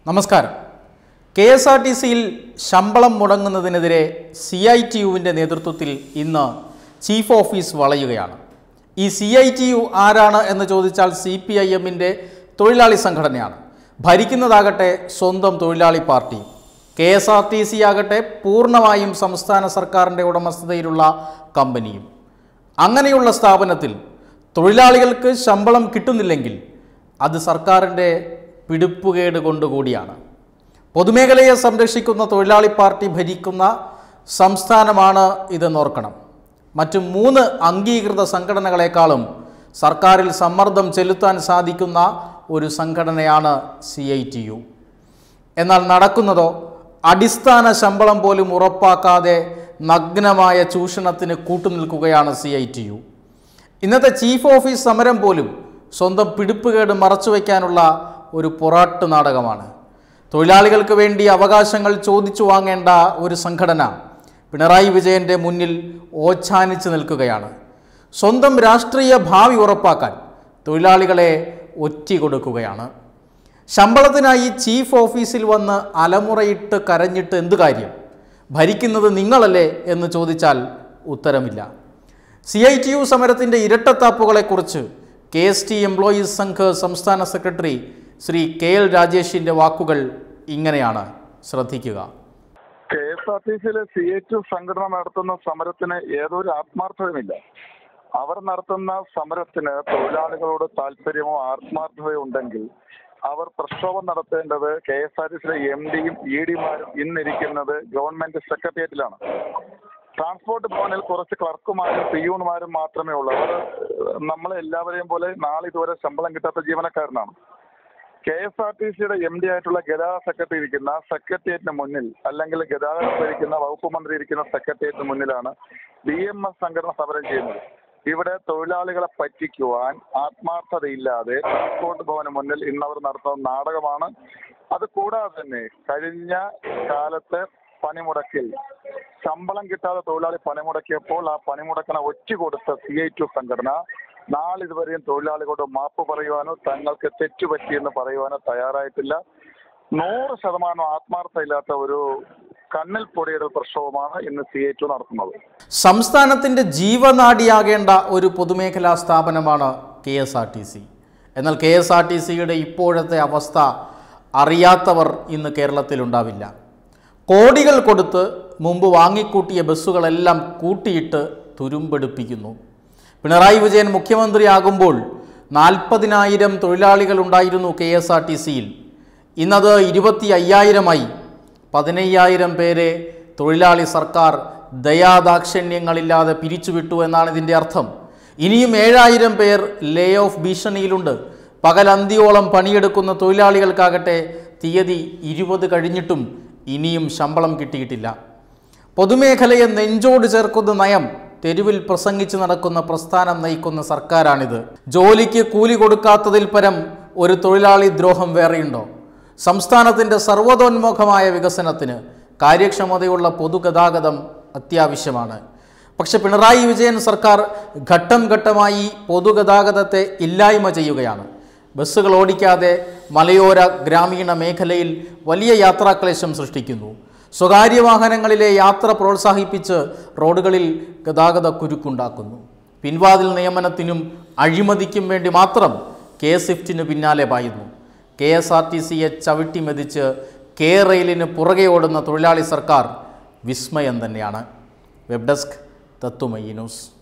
നമസ്കാരം K S R T സിയിൽ ശമ്പളം മുടങ്ങുന്നതിനെതിരെ സി ഐ ടി യുവിൻ്റെ നേതൃത്വത്തിൽ ഇന്ന് ചീഫ് ഓഫീസ് വളയുകയാണ് ഈ സി ഐ ടി യു ആരാണ് എന്ന് ചോദിച്ചാൽ സി പി ഐ എമ്മിൻ്റെ തൊഴിലാളി സംഘടനയാണ് ഭരിക്കുന്നതാകട്ടെ സ്വന്തം തൊഴിലാളി party K S R T C ആകട്ടെ പൂർണ്ണമായും സംസ്ഥാന സർക്കാരിൻ്റെ ഉടമസ്ഥതയിലുള്ള കമ്പനിയും അങ്ങനെയുള്ള സ്ഥാപനത്തിൽ തൊഴിലാളികൾക്ക് ശമ്പളം കിട്ടുന്നില്ലെങ്കിൽ അത് സർക്കാരിൻ്റെ പിടിപ്പുകേട് കൊണ്ടുകൂടിയാണ് പൊതുമേഖലയെ സംരക്ഷിക്കുന്ന തൊഴിലാളി പാർട്ടി ഭരിക്കുന്ന സംസ്ഥാനമാണ് ഇതെന്നോർക്കണം മറ്റു മൂന്ന് അംഗീകൃത സംഘടനകളെക്കാളും സർക്കാരിൽ സമ്മർദ്ദം ചെലുത്താൻ സാധിക്കുന്ന ഒരു സംഘടനയാണ് സി ഐ ടി യു എന്നാൽ നടക്കുന്നതോ അടിസ്ഥാന ശമ്പളം പോലും ഉറപ്പാക്കാതെ നഗ്നമായ ചൂഷണത്തിന് കൂട്ടുനിൽക്കുകയാണ് സി ഐ ടി യു ഇന്നത്തെ ചീഫ് ഓഫീസ് സമരം പോലും സ്വന്തം പിടിപ്പുകേട് മറച്ചുവെക്കാനുള്ള ഒരു പൊറാട്ട് നാടകമാണ് തൊഴിലാളികൾക്ക് വേണ്ടി അവകാശങ്ങൾ ചോദിച്ചു വാങ്ങേണ്ട ഒരു സംഘടന പിണറായി വിജയൻ്റെ മുന്നിൽ ഓച്ഛാനിച്ച് നിൽക്കുകയാണ് സ്വന്തം രാഷ്ട്രീയ ഭാവി ഉറപ്പാക്കാൻ തൊഴിലാളികളെ ഒറ്റി കൊടുക്കുകയാണ് ശമ്പളത്തിനായി ചീഫ് ഓഫീസിൽ വന്ന് അലമുറയിട്ട് കരഞ്ഞിട്ട് എന്തു കാര്യം ഭരിക്കുന്നത് നിങ്ങളല്ലേ എന്ന് ചോദിച്ചാൽ ഉത്തരമില്ല സി ഐ ടി യു സമരത്തിൻ്റെ ഇരട്ടത്താപ്പുകളെക്കുറിച്ച് K S T employees Sangh സംസ്ഥാന സെക്രട്ടറി ശ്രീ കെ എൽ രാജേഷിൻ്റെ വാക്കുകൾ ഇങ്ങനെയാണ് ശ്രദ്ധിക്കുക കെ എസ് ആർ ടി സിയിലെ സി എച്ച് സംഘടന നടത്തുന്ന സമരത്തിന് ഏതൊരു ആത്മാർത്ഥതയുമില്ല അവർ നടത്തുന്ന സമരത്തിന് തൊഴിലാളികളോട് താല്പര്യമോ ആത്മാർത്ഥതയോ ഉണ്ടെങ്കിൽ അവർ പ്രക്ഷോഭം നടത്തേണ്ടത് കെ എസ് ആർ ടി സിയിലെ എം ഡിയും ഇ ഡിമാരും ഇന്നിരിക്കുന്നത് ഗവൺമെന്റ് സെക്രട്ടേറിയറ്റിലാണ് ട്രാൻസ്പോർട്ട് ഭവനിൽ കുറച്ച് ക്ലർക്കുമാരും പിയൂണുമാരും മാത്രമേ ഉള്ളൂ അവർ നമ്മളെ എല്ലാവരെയും പോലെ നാളെ ഇതുവരെ ശമ്പളം കിട്ടാത്ത ജീവനക്കാരനാണ് കെ എസ് ആർ ടി സിയുടെ എം ഡി ആയിട്ടുള്ള ഗതാഗത സെക്രട്ടറി ഇരിക്കുന്ന സെക്രട്ടേറിയറ്റിന് മുന്നിൽ അല്ലെങ്കിൽ ഗതാഗതം ഭരിക്കുന്ന വകുപ്പ് മന്ത്രി ഇരിക്കുന്ന സെക്രട്ടേറിയറ്റിന് മുന്നിലാണ് ബി എം എസ് സംഘടന സമരം ചെയ്യുന്നത് ഇവിടെ തൊഴിലാളികളെ പറ്റിക്കുവാൻ ആത്മാർത്ഥതയില്ലാതെ ട്രാൻസ്പോർട്ട് ഭവന് മുന്നിൽ ഇന്നവർ നടത്തുന്ന നാടകമാണ് അത് കൂടാതെ തന്നെ കഴിഞ്ഞ കാലത്തെ പണിമുടക്കിൽ ശമ്പളം കിട്ടാതെ തൊഴിലാളി പണിമുടക്കിയപ്പോൾ ആ പണിമുടക്കിനെ ഒറ്റ കൊടുത്ത സി ഐ ടു സംഘടന നാളിതുവരെയും തൊഴിലാളികളോട് മാപ്പ് പറയുവാനോ തങ്ങൾക്ക് തെറ്റുപറ്റിയെന്ന് പറയുവാനോ തയ്യാറായിട്ടില്ല നൂറ് ശതമാനം ആത്മാർത്ഥമില്ലാത്ത ഒരു കണ്ണിൽ പൊടിയുടെ പ്രക്ഷോഭമാണ് ഇന്ന് സി ഐ ടു നടത്തുന്നത് സംസ്ഥാനത്തിൻ്റെ ജീവനാഡിയാകേണ്ട ഒരു പൊതുമേഖലാ സ്ഥാപനമാണ് K S R T C എന്നാൽ കെ എസ് ആർ ടി സിയുടെ ഇപ്പോഴത്തെ അവസ്ഥ അറിയാത്തവർ ഇന്ന് കേരളത്തിലുണ്ടാവില്ല കോടികൾ കൊടുത്ത് മുമ്പ് വാങ്ങിക്കൂട്ടിയ ബസ്സുകളെല്ലാം കൂട്ടിയിട്ട് തുരുമ്പെടുപ്പിക്കുന്നു പിണറായി വിജയൻ മുഖ്യമന്ത്രിയാകുമ്പോൾ നാൽപ്പതിനായിരം തൊഴിലാളികൾ ഉണ്ടായിരുന്നു കെ എസ് ആർ ടി സിയിൽ ഇന്നത് ഇരുപത്തി അയ്യായിരമായി പതിനയ്യായിരം പേരെ തൊഴിലാളി സർക്കാർ ദയാദാക്ഷിണ്യങ്ങളില്ലാതെ പിരിച്ചുവിട്ടു എന്നാണ് ഇതിൻ്റെ അർത്ഥം ഇനിയും ഏഴായിരം പേർ ലേ ഓഫ് ഭീഷണിയിലുണ്ട് പകലന്തിയോളം പണിയെടുക്കുന്ന തൊഴിലാളികൾക്കാകട്ടെ തീയതി ഇരുപത് കഴിഞ്ഞിട്ടും ഇനിയും ശമ്പളം കിട്ടിയിട്ടില്ല പൊതുമേഖലയെ നെഞ്ചോട് ചേർക്കുന്ന നയം തെരുവിൽ പ്രസംഗിച്ച് നടക്കുന്ന പ്രസ്ഥാനം നയിക്കുന്ന സർക്കാരാണിത് ജോലിക്ക് കൂലി കൊടുക്കാത്തതിൽ പരം ഒരു തൊഴിലാളി ദ്രോഹം വേറെയുണ്ടോ സംസ്ഥാനത്തിൻ്റെ സർവ്വതോന്മുഖമായ വികസനത്തിന് കാര്യക്ഷമതയുള്ള പൊതുഗതാഗതം അത്യാവശ്യമാണ് പക്ഷെ പിണറായി വിജയൻ സർക്കാർ ഘട്ടം ഘട്ടമായി പൊതുഗതാഗതത്തെ ഇല്ലായ്മ ചെയ്യുകയാണ് ബസ്സുകൾ ഓടിക്കാതെ മലയോര ഗ്രാമീണ മേഖലയിൽ വലിയ യാത്രാക്ലേശം സൃഷ്ടിക്കുന്നു സ്വകാര്യ വാഹനങ്ങളിലെ യാത്ര പ്രോത്സാഹിപ്പിച്ച് റോഡുകളിൽ ഗതാഗത കുരുക്കുണ്ടാക്കുന്നു പിൻവാതിൽ നിയമനത്തിനും അഴിമതിക്കും വേണ്ടി മാത്രം കെ സ്വിഫ്റ്റിന് പിന്നാലെ പായുന്നു കെ എസ് ആർ ടി സിയെ ചവിട്ടി മെതിച്ച് കെ റെയിലിന് പുറകെ ഓടുന്ന തൊഴിലാളി സർക്കാർ വിസ്മയം തന്നെയാണ് വെബ് ഡെസ്ക് തത്തുമയി ന്യൂസ്